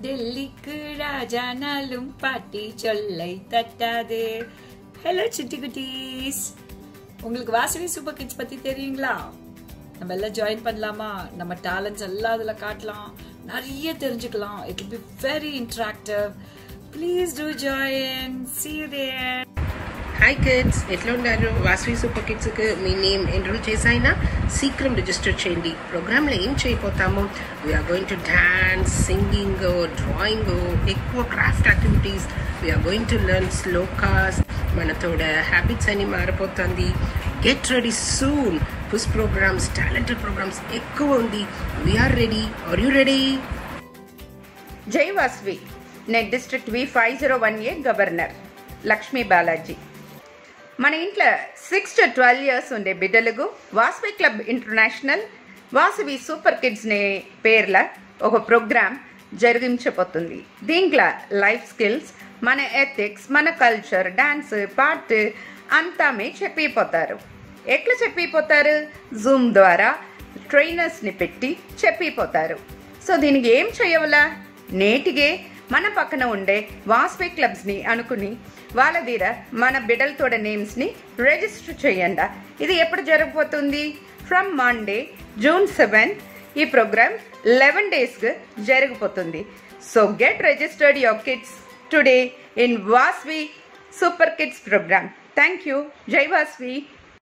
டெல்லிக்கு ராஜானாலும் பாட்டி சொல்லை தட்டாதே ஹலோ சிட்டி குட்டீஸ் உங்களுக்கு வாசவி சூப்பர் கிட்ஸ் பத்தி தெரியுங்களா நம்ம எல்லாம் ஜாயின் பண்ணலாமா நம்ம டேலண்ட்ஸ் எல்லாம் அதுல காட்டலாம் நிறைய தெரிஞ்சுக்கலாம் it be very interactive please do join see you there hi kids ఎట్లా ఉన్నారు వాసవి సూపర్ కిడ్స్కి మీ నేమ్ ఎన్రోల్ చేసైనా శీఘ్రం రిజిస్టర్ చేయండి ప్రోగ్రాంలో ఏం చేయబోతాము we are going to dance singing drawing ఎక్కువ craft activities we are going to learn స్లోకాస్ మనతోడ హ్యాబిట్స్ అని మారిపోతుంది గెట్ రెడీ సూన్ పుస్ ప్రోగ్రామ్స్ టాలెంటెడ్ ప్రోగ్రామ్స్ ఎక్కువ ఉంది we are ready are you ready జై వాస్వి నేను district V five zero one A governor Lakshmi Balaji మన ఇంట్లో సిక్స్ టు ట్వెల్వ్ ఇయర్స్ ఉండే బిడ్డలకు Vasavi club international Vasavi super kids నే పేర్ల ఒక ప్రోగ్రామ్ జరిగించబోతుంది దీంట్లో లైఫ్ స్కిల్స్ మన ఎథిక్స్ మన కల్చర్ డాన్స్ పార్ట్ అంతా మీ చెప్పిపోతారు ఎట్లా చెప్పిపోతారు జూమ్ ద్వారా ట్రైనర్స్ని పెట్టి చెప్పిపోతారు సో దీనికి ఏం చేయవలా నేటిగే మన పక్కన ఉండే వాస్పే క్లబ్స్ని అనుకుని వాళ్ళ దగ్గర మన బిడ్డలతోడ నేమ్స్ని రిజిస్టర్ చేయండి ఇది ఎప్పుడు జరగబోతుంది ఫ్రమ్ మండే జూన్ సెవెన్ ఈ ప్రోగ్రామ్ లెవెన్ డేస్కి జరిగిపోతుంది so get registered your kids today in Vasavi super kids program thank you జై వాస్వి